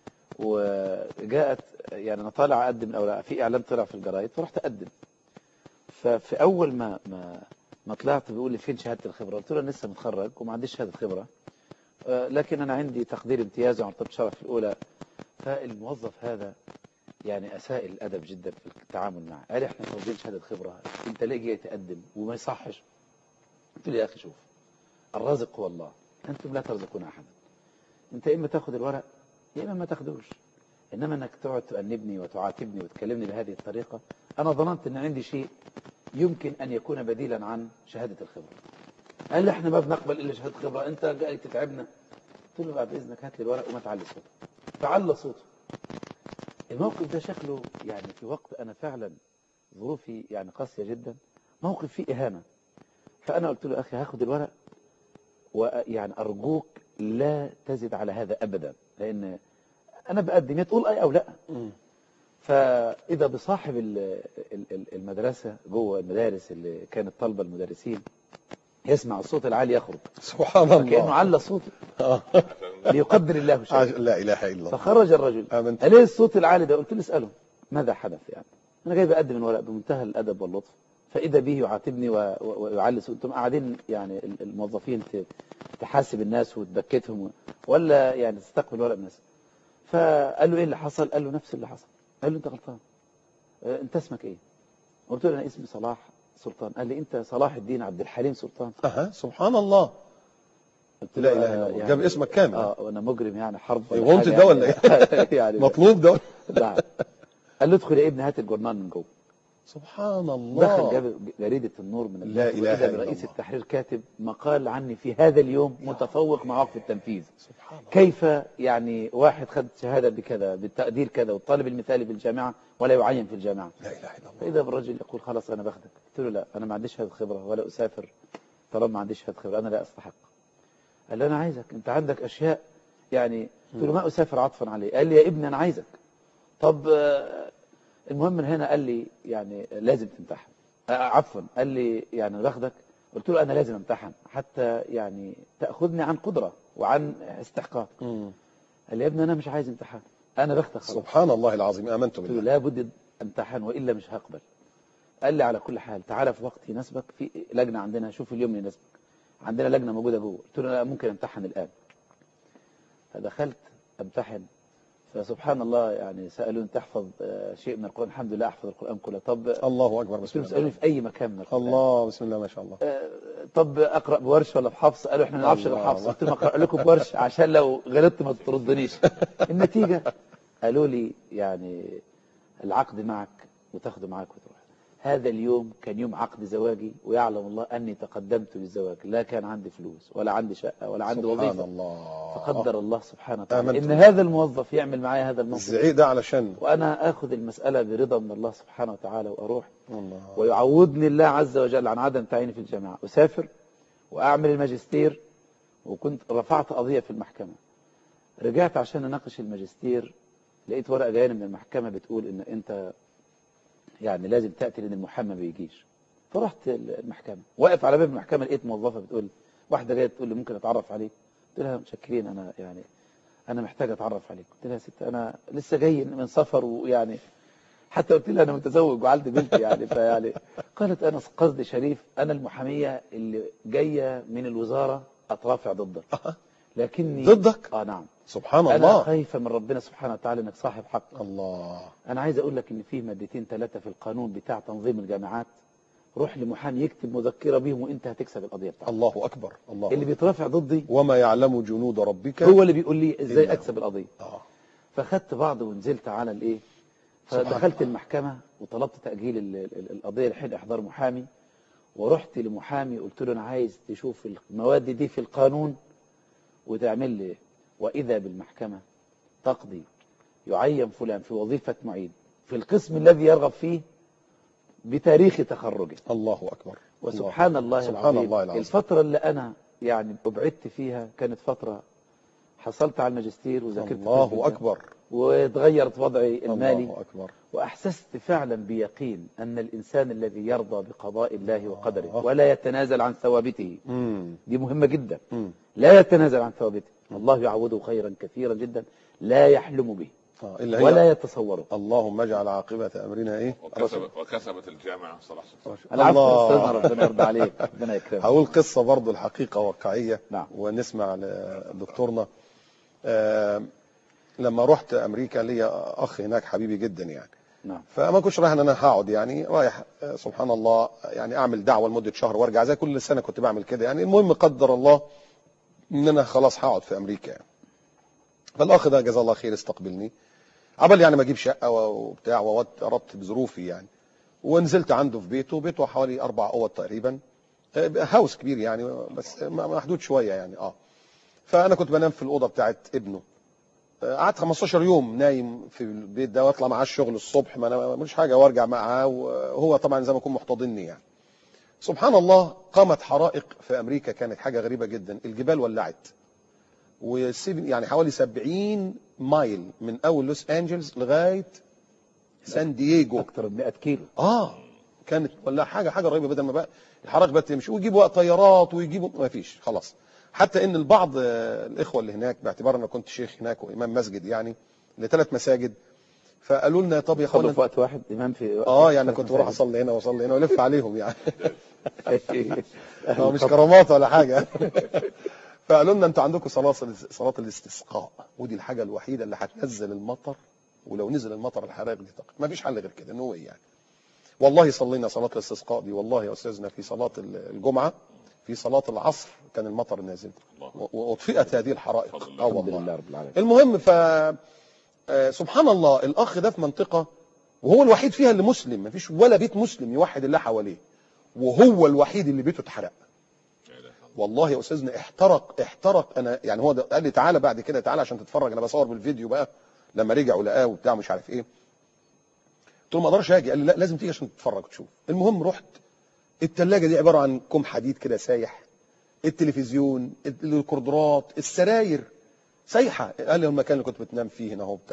وجاءت يعني أنا طالع أقدم الأوراق في إعلان طلع في الجرايد فرحت أقدم ففي أول ما ما ما طلعت بيقول لي فين شهادة الخبرة قلت له أنا لسه متخرج وما عنديش شهادة خبرة آه، لكن أنا عندي تقدير امتياز ومرتبة شرف في الأولى فالموظف هذا يعني أساء الأدب جدا في التعامل معه قال إحنا طالبين شهادة خبرة أنت ليه جاي تقدم وما يصحش قلت له يا أخي شوف الرازق هو الله أنتم لا ترزقون أحدا أنت إما تاخذ الورق يا إما ما تاخذوش إنما أنك تقعد تأنبني وتعاتبني وتكلمني بهذه الطريقة أنا ظننت أن عندي شيء يمكن أن يكون بديلا عن شهادة الخبرة قال لي احنا ما بنقبل الا شهاده خبره انت جاي تتعبنا قلت له بعد اذنك هات لي الورق وما تعلي صوتك فعلى صوته الموقف ده شكله يعني في وقت انا فعلا ظروفي يعني قاسيه جدا موقف فيه اهانه فانا قلت له اخي هاخد الورق ويعني ارجوك لا تزد على هذا ابدا لان انا بقدم يا تقول اي او لا فاذا بصاحب ال- ال- ال- المدرسه جوه المدارس اللي كانت طالبه المدرسين يسمع الصوت العالي يخرج سبحان كانه الله على صوته آه. ليقدر الله شيء لا اله الا الله فخرج الرجل آمنت. قال ايه الصوت العالي ده قلت له اساله ماذا حدث يعني انا جاي بقدم الورق بمنتهى الادب واللطف فاذا به يعاتبني و- و- ويعلي صوته انتم قاعدين يعني ال- الموظفين ت- تحاسب الناس وتبكتهم ولا يعني تستقبل ورق الناس فقال له ايه اللي حصل قال له نفس اللي حصل قال له انت غلطان اه، انت اسمك ايه قلت له انا اسمي صلاح سلطان قال لي انت صلاح الدين عبد الحليم سلطان اها سبحان الله قلت لا له إله إلا أنا الله. جاب اسمك كامل. اه وانا مجرم يعني حرب ولا يبقى حاجة ده ولا يعني- يعني مطلوب ده نعم قال له ادخل يا ابني هات الجورنال من جوه سبحان الله دخل جاب جريدة النور من لا البيت إله وإذا إلا برئيس الله. التحرير كاتب مقال عني في هذا اليوم متفوق مع وقف التنفيذ سبحان الله كيف يعني واحد خد شهادة بكذا بالتقدير كذا والطالب المثالي في الجامعة ولا يعين في الجامعة لا اله الا الله فإذا بالرجل يقول خلاص أنا باخدك قلت له لا أنا ما عنديش هذه الخبرة ولا أسافر طالما ما عنديش هذه الخبرة أنا لا أستحق قال لي أنا عايزك أنت عندك أشياء يعني قلت له ما أسافر عطفا عليه قال لي يا ابني أنا عايزك طب آه، المهم من هنا قال لي يعني لازم تمتحن آه، عفوا قال لي يعني باخدك قلت له انا لازم امتحن حتى يعني تاخذني عن قدره وعن استحقاق مم. قال لي يا ابني انا مش عايز امتحان انا باخدك خلاص سبحان الله العظيم امنت قلت له بالله لابد امتحن والا مش هقبل قال لي على كل حال تعالى في وقت يناسبك في لجنه عندنا شوف اليوم يناسبك عندنا لجنه موجوده جوه قلت له لا ممكن امتحن الان فدخلت امتحن فسبحان الله يعني سالوني تحفظ آه، شيء من القران الحمد لله احفظ القران كله طب الله اكبر قلت بسم لهم الله سالوني في اي مكان من القران الله بسم الله ما شاء الله آه، طب اقرا بورش ولا بحفص قالوا احنا ما نعرفش غير الله. حفص قلت لهم اقرا لكم بورش عشان لو غلطت ما تردنيش النتيجه قالوا لي يعني العقد معك وتاخده معك وتروح هذا اليوم كان يوم عقد زواجي ويعلم الله اني تقدمت للزواج لا كان عندي فلوس ولا عندي شقه ولا عندي سبحان وظيفه الله فقدر الله سبحانه وتعالى آمنت ان بالله. هذا الموظف يعمل معايا هذا الموقف الزعيق ده علشان وانا اخذ المساله برضا من الله سبحانه وتعالى واروح الله ويعوضني الله عز وجل عن عدم تعييني في الجامعة أسافر وأعمل الماجستير وكنت رفعت قضية في المحكمة رجعت عشان أناقش الماجستير لقيت ورقة جاية من المحكمة بتقول إن أنت يعني لازم تأتي لأن المحامي ما بيجيش فرحت المحكمة واقف على باب المحكمة لقيت موظفة بتقول واحدة جاية تقول لي ممكن أتعرف عليك قلت لها متشكرين أنا يعني أنا محتاج أتعرف عليك قلت لها يا ست أنا لسه جاي من سفر ويعني حتى قلت لها انا متزوج وعندي بنت يعني فيعني قالت انا قصدي شريف انا المحاميه اللي جايه من الوزاره اترافع ضدك لكني ضدك؟ اه نعم سبحان انا الله خايفه من ربنا سبحانه وتعالى انك صاحب حق الله انا عايز اقول لك ان في مادتين ثلاثه في القانون بتاع تنظيم الجامعات روح لمحامي يكتب مذكره بيهم وانت هتكسب القضيه بتاعتك الله اكبر الله اللي أكبر. بيترافع ضدي وما يعلم جنود ربك هو اللي بيقول لي ازاي إلا اكسب القضيه آه. فاخدت بعض ونزلت على الايه سبحان فدخلت الله. المحكمة وطلبت تأجيل ال- ال- القضية لحين إحضار محامي ورحت لمحامي قلت له أنا عايز تشوف المواد دي في القانون وتعمل لي وإذا بالمحكمة تقضي يعين فلان في وظيفة معيد في القسم الذي يرغب فيه بتاريخ تخرجه الله اكبر وسبحان الله سبحان العظيم الله العظيم الفترة اللي أنا يعني أبعدت فيها كانت فترة حصلت على الماجستير وذاكرت في الله الجامعة. اكبر وتغيرت وضعي المالي الله اكبر وأحسست فعلا بيقين أن الإنسان الذي يرضى بقضاء الله وقدره آه. ولا يتنازل عن ثوابته امم دي مهمة جدا امم لا يتنازل عن ثوابته الله يعوضه خيرا كثيرا جدا لا يحلم به آه. الا هي ولا يتصوره اللهم اجعل عاقبة امرنا ايه وكسبت وكسبت الجامعه صلاح سلطان العفو الله. أستاذنا ربنا يرضى عليك ربنا يكرمك هقول قصة برضو الحقيقة واقعية نعم. ونسمع لدكتورنا آه لما رحت امريكا ليا اخ هناك حبيبي جدا يعني نعم فما كنتش رايح ان انا هقعد يعني رايح آه، سبحان الله يعني اعمل دعوه لمده شهر وارجع زي كل سنه كنت بعمل كده يعني المهم قدر الله ان انا خلاص هقعد في امريكا يعني. فالاخ ده جزاه الله خير استقبلني عبل يعني ما اجيب شقه وبتاع وارتب ظروفي يعني ونزلت عنده في بيته بيته حوالي اربع اوض تقريبا آه، هاوس كبير يعني بس محدود شويه يعني اه فانا كنت بنام في الاوضه بتاعت ابنه آه، قعدت 15 يوم نايم في البيت ده واطلع معاه الشغل الصبح ما انا مش حاجه وارجع معاه وهو طبعا زي ما يكون محتضني يعني سبحان الله قامت حرائق في امريكا كانت حاجه غريبه جدا الجبال ولعت وسيب- يعني حوالي 70 مايل من اول لوس انجلز لغايه سان دييجو أكثر من 100 كيلو اه كانت ولا حاجه حاجه رهيبه بدل ما بقى الحرائق بقت تمشي ويجيبوا طيارات ويجيبوا ما فيش خلاص حتى ان البعض آه، الاخوه اللي هناك باعتبار انا كنت شيخ هناك وامام مسجد يعني لثلاث مساجد فقالوا لنا طب يا خدوا اخوانا في وقت واحد إمام في وقت اه يعني ثلاث كنت بروح مساجد. اصلي هنا واصلي هنا والف عليهم يعني أهل اه مش الخط. كرامات ولا حاجه فقالوا لنا انتوا عندكم صلاه صلاه الاستسقاء ودي الحاجه الوحيده اللي هتنزل المطر ولو نزل المطر الحرائق دي تقف ما فيش حل غير كده نو يعني والله صلينا صلاه الاستسقاء دي والله يا استاذنا في صلاه الجمعه في صلاه العصر كان المطر نازل الله. و- واطفئت هذه الحرائق بفضل الله. اه الحمد والله لله رب العالمين المهم ف آه، سبحان الله الاخ ده في منطقه وهو الوحيد فيها اللي مسلم مفيش ولا بيت مسلم يوحد الله حواليه وهو الوحيد اللي بيته اتحرق لا إله إلا الله. والله يا استاذنا احترق احترق انا يعني هو ده قال لي تعالى بعد كده تعالى عشان تتفرج انا بصور بالفيديو بقى لما رجع ولقاه وبتاع مش عارف ايه قلت له ما اقدرش اجي قال لي لا لازم تيجي عشان تتفرج وتشوف المهم رحت الثلاجه دي عباره عن كوم حديد كده سايح التلفزيون الكوردرات السراير سايحه قال لي المكان اللي كنت بتنام فيه هنا اهو بتاع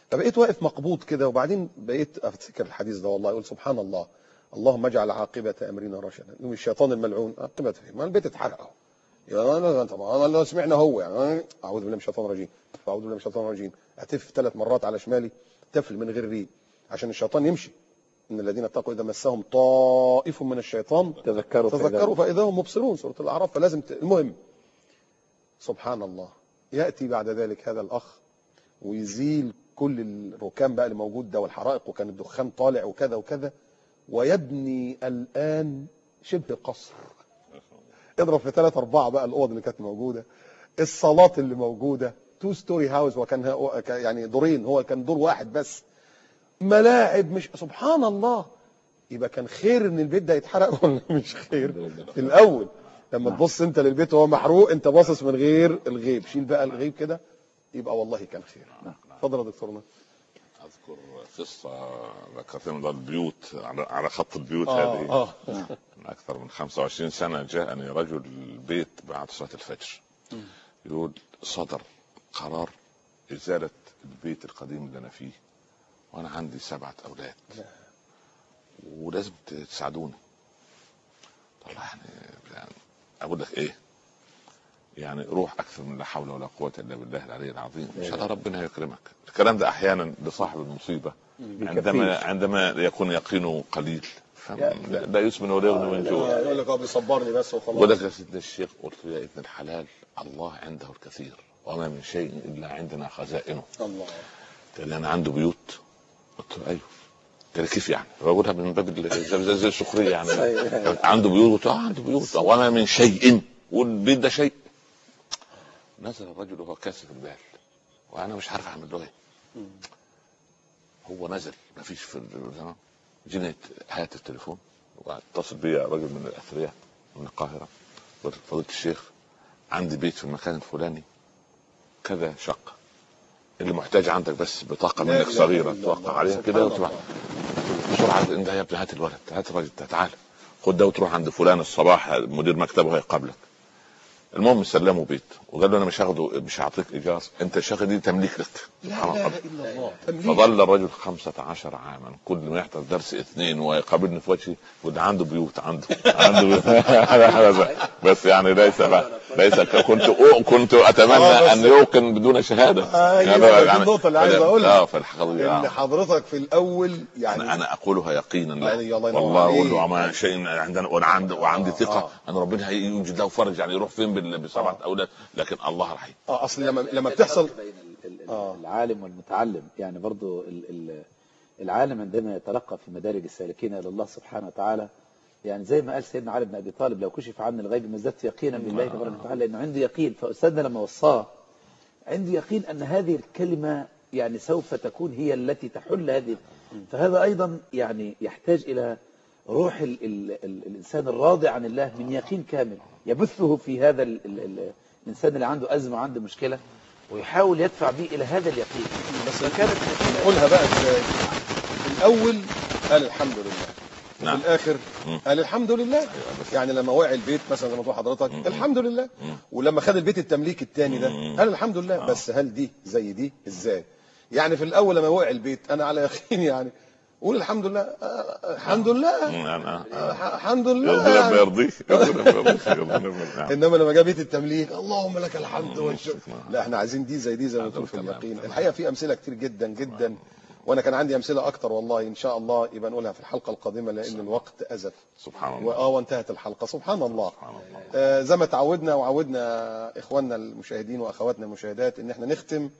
فبقيت واقف مقبوض كده وبعدين بقيت افتكر الحديث ده والله اقول سبحان الله اللهم اجعل عاقبه امرنا رشدا يوم الشيطان الملعون عاقبه فيه ما البيت اتحرق اهو يا انا طبعا انا لو سمعنا هو يعني اعوذ بالله من الشيطان الرجيم اعوذ بالله من الشيطان الرجيم اتف ثلاث مرات على شمالي تفل من غير ريق عشان الشيطان يمشي ان الذين اتقوا اذا مسهم طائف من الشيطان تذكروا تذكروا فاذا هم مبصرون سوره الاعراف فلازم ت... المهم سبحان الله ياتي بعد ذلك هذا الاخ ويزيل كل الركام بقى اللي موجود ده والحرائق وكان الدخان طالع وكذا وكذا ويبني الان شبه قصر اضرب في ثلاثة أربعة بقى الأوض اللي كانت موجودة الصالات اللي موجودة تو ستوري هاوس وكان ها- يعني دورين هو كان دور واحد بس ملاعب مش سبحان الله يبقى كان خير ان البيت ده يتحرق ولا مش خير في الاول لما تبص انت للبيت وهو محروق انت باصص من غير الغيب شيل بقى الغيب كده يبقى والله كان خير اتفضل يا دكتورنا اذكر قصه ذكرتني من البيوت على على خط البيوت اه هذه اه من اكثر من 25 سنه جاءني رجل البيت بعد صلاه الفجر يقول صدر قرار ازاله البيت القديم اللي انا فيه وانا عندي سبعه اولاد ولازم تساعدوني والله يعني, يعني اقول لك ايه يعني روح اكثر من لا حول ولا قوه الا بالله العلي العظيم ان شاء الله ربنا يكرمك الكلام ده احيانا لصاحب المصيبه عندما عندما يكون يقينه قليل فلا لا يسمن ولا يغني من جوع يقول لك اه بيصبرني بس وخلاص ولك يا سيدنا الشيخ قلت له يا ابن الحلال الله عنده الكثير وما من شيء الا عندنا خزائنه الله قال لي انا عنده بيوت قلت له ايوه قال لي كيف يعني؟ بقولها من باب ال- زي, زي, زي السخريه يعني عنده بيوت قلت له اه عنده بيوت وما من شيء والبيت ده شيء نزل الرجل وهو كاسف البال وانا مش عارف اعمل له ايه هو نزل ما فيش في ال- جينا هات التليفون واتصل بيا رجل من الاثرياء من القاهره قلت فضيله الشيخ عندي بيت في المكان الفلاني كذا شقه اللي محتاج عندك بس بطاقه لا منك إله صغيره إلا توقع الله. عليها سبحان كده الله. وتبع بسرعه انت يا ابني هات الولد هات الراجل ده تعال خد ده وتروح عند فلان الصباح مدير مكتبه هيقابلك المهم سلموا بيت وقال له انا مش هاخده مش هعطيك ايجار انت الشقه دي تمليك لك لا سبحان اله الله. الا الله تمليك. فظل الرجل خمسة عشر عاما كل ما يحضر درس اثنين ويقابلني في وجهي يقول ده عنده بيوت عنده عنده بيوت بس يعني ليس ليس كنت كنت اتمنى آه، بس- ان يوقن بدون شهاده أيوة، دي النقطة اللي عايز أقولها. اه في الحقيقه ان آه. حضرتك في الاول يعني انا انا اقولها يقينا لا يعني الله ينور والله اقول له عليك. ما شيء عندنا وانا عندي وعندي آه، ثقه آه. ان ربنا هيوجد له فرج يعني يروح فين بال- بسبعه اولاد لكن الله رحيم اه اصل لما لما بتحصل بين ال- ال- آه. العالم والمتعلم يعني برضو ال- ال- العالم عندما يترقى في مدارج السالكين الى الله سبحانه وتعالى يعني زي ما قال سيدنا علي بن ابي طالب لو كشف عني الغيب ما زدت يقينا بالله تبارك وتعالى لانه عندي يقين فاستاذنا لما وصاه عندي يقين ان هذه الكلمه يعني سوف تكون هي التي تحل هذه فهذا ايضا يعني يحتاج الى روح ال ال ال الانسان الراضي عن الله من يقين كامل يبثه في هذا ال ال ال الانسان اللي عنده ازمه وعنده مشكله ويحاول يدفع به الى هذا اليقين بس كانت نقولها بقى ازاي في الاول قال الحمد لله نعم. في الاخر مم. قال الحمد لله بس. يعني لما وقع البيت مثلا زي ما تقول حضرتك الحمد لله ولما خد البيت التمليك الثاني ده قال الحمد لله بس هل دي زي دي ازاي يعني في الاول لما وقع البيت انا على يقين يعني قول الحمد لله آه، الحمد لله أنا آه، الحمد يرضي لله ربنا يرضيك يرضي ربنا يرضيك يرضي ربنا نعم. انما لما جاء بيت التمليك اللهم لك الحمد والشكر لا احنا عايزين دي زي دي زي ما عايزين بتقول في تمام، اليقين تمام. الحقيقه في امثله كتير جدا جدا وانا كان عندي امثله اكتر والله ان شاء الله يبقى نقولها في الحلقه القادمه لان الوقت ازف سبحان الله واه وانتهت الحلقه سبحان الله سبحان الله آه زي ما تعودنا وعودنا اخواننا المشاهدين واخواتنا المشاهدات ان احنا نختم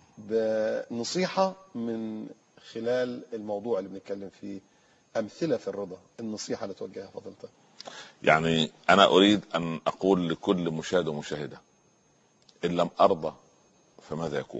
بنصيحه من خلال الموضوع اللي بنتكلم فيه امثله في الرضا النصيحه اللي توجهها فضيلتك يعني انا اريد ان اقول لكل مشاهد ومشاهده ان لم ارضى فماذا يكون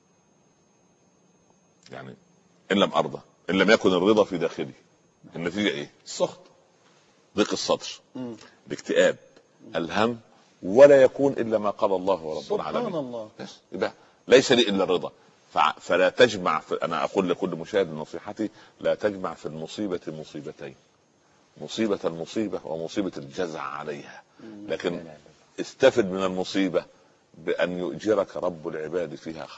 يعني ان لم ارضى ان لم يكن الرضا في داخلي النتيجه ايه السخط ضيق الصدر مم. الاكتئاب الهم ولا يكون الا ما قال الله ورب سبحان العالمين الله بس يبقى ليس لي الا الرضا فع- فلا تجمع في انا اقول لكل مشاهد نصيحتي لا تجمع في المصيبه مصيبتين مصيبه المصيبه ومصيبه الجزع عليها لكن استفد من المصيبه بان يؤجرك رب العباد فيها خيرا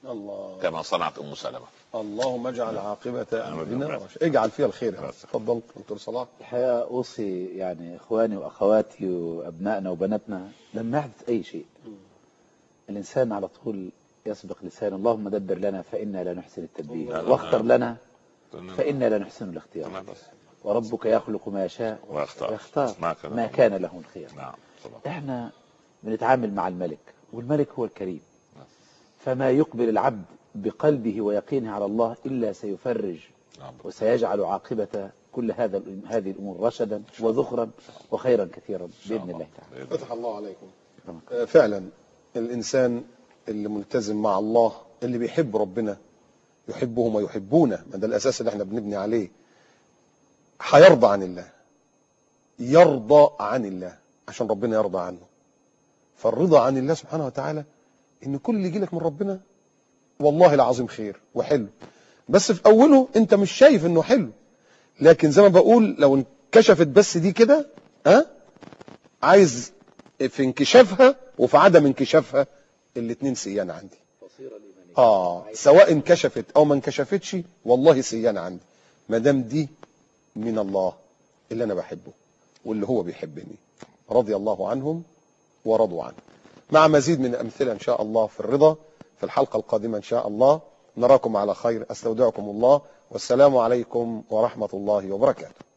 الله كما صنعت ام سلمه اللهم اجعل عاقبة امرنا آمين. رشدا اجعل فيها الخير يا بس. تفضل دكتور صلاح الحقيقة أوصي يعني إخواني وأخواتي وأبنائنا وبناتنا لما يحدث أي شيء الإنسان على طول يسبق لسانه اللهم دبر لنا فإنا لا نحسن التدبير الله. واختر لنا فإنا لا نحسن الاختيار تمام بس. وربك يخلق ما يشاء ويختار. ويختار ما كان ما له. كان له الخيار نعم صدق. احنا بنتعامل مع الملك والملك هو الكريم فما يقبل العبد بقلبه ويقينه على الله إلا سيفرج نعم. وسيجعل عاقبة كل هذا الأم- هذه الأمور رشدا وذخرا وخيرا كثيرا بإذن الله تعالى بإذن فتح الله عليكم تمام. آه، فعلا الانسان اللي ملتزم مع الله اللي بيحب ربنا يحبهم ويحبونه ما ده الاساس اللي احنا بنبني عليه هيرضى عن الله يرضى عن الله عشان ربنا يرضى عنه فالرضا عن الله سبحانه وتعالى ان كل اللي يجي لك من ربنا والله العظيم خير وحلو بس في اوله انت مش شايف انه حلو لكن زي ما بقول لو انكشفت بس دي كده ها عايز في انكشافها وفي عدم انكشافها الاتنين سيان عندي اه سواء انكشفت او ما انكشفتش والله سيان عندي ما دام دي من الله اللي انا بحبه واللي هو بيحبني رضي الله عنهم ورضوا عنه مع مزيد من الامثله ان شاء الله في الرضا في الحلقه القادمه ان شاء الله نراكم على خير استودعكم الله والسلام عليكم ورحمه الله وبركاته